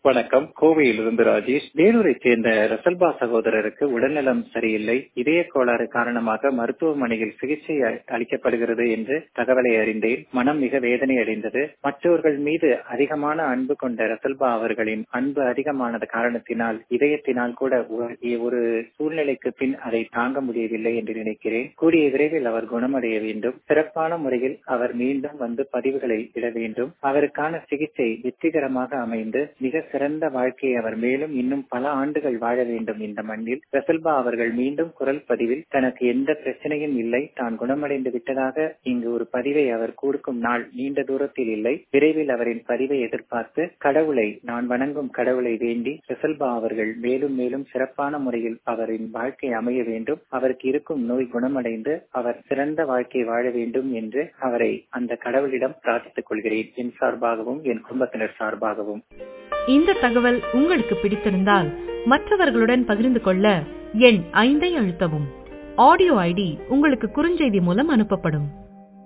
வணக்கம் கோவையிலிருந்து ராஜேஷ் வேலூரைச் சேர்ந்த ரசல்பா சகோதரருக்கு உடல்நலம் சரியில்லை இதய கோளாறு காரணமாக மருத்துவமனையில் சிகிச்சை அளிக்கப்படுகிறது என்று தகவலை அறிந்தேன் மனம் மிக வேதனை அடைந்தது மற்றவர்கள் மீது அதிகமான அன்பு கொண்ட ரசல்பா அவர்களின் அன்பு அதிகமானது காரணத்தினால் இதயத்தினால் கூட ஒரு சூழ்நிலைக்கு பின் அதை தாங்க முடியவில்லை என்று நினைக்கிறேன் கூடிய விரைவில் அவர் குணமடைய வேண்டும் சிறப்பான முறையில் அவர் மீண்டும் வந்து பதிவுகளை இட வேண்டும் அவருக்கான சிகிச்சை வெற்றிகரமாக அமைந்து மிக சிறந்த வாழ்க்கையை அவர் மேலும் இன்னும் பல ஆண்டுகள் வாழ வேண்டும் இந்த மண்ணில் ரசல்பா அவர்கள் மீண்டும் குரல் பதிவில் தனக்கு எந்த பிரச்சனையும் இல்லை தான் குணமடைந்து விட்டதாக இங்கு ஒரு பதிவை அவர் கொடுக்கும் நாள் நீண்ட தூரத்தில் இல்லை விரைவில் அவரின் பதிவை எதிர்பார்த்து கடவுளை நான் வணங்கும் கடவுளை வேண்டி ரசல்பா அவர்கள் மேலும் மேலும் சிறப்பான முறையில் அவரின் வாழ்க்கை அமைய வேண்டும் அவருக்கு இருக்கும் நோய் குணமடைந்து அவர் சிறந்த வாழ்க்கை வாழ வேண்டும் என்று அவரை அந்த கடவுளிடம் பிரார்த்தித்துக் கொள்கிறேன் என் சார்பாகவும் என் குடும்பத்தினர் சார்பாகவும் இந்த தகவல் உங்களுக்கு பிடித்திருந்தால் மற்றவர்களுடன் பகிர்ந்து கொள்ள எண் ஐந்தை அழுத்தவும் ஆடியோ ஐடி உங்களுக்கு குறுஞ்செய்தி மூலம் அனுப்பப்படும்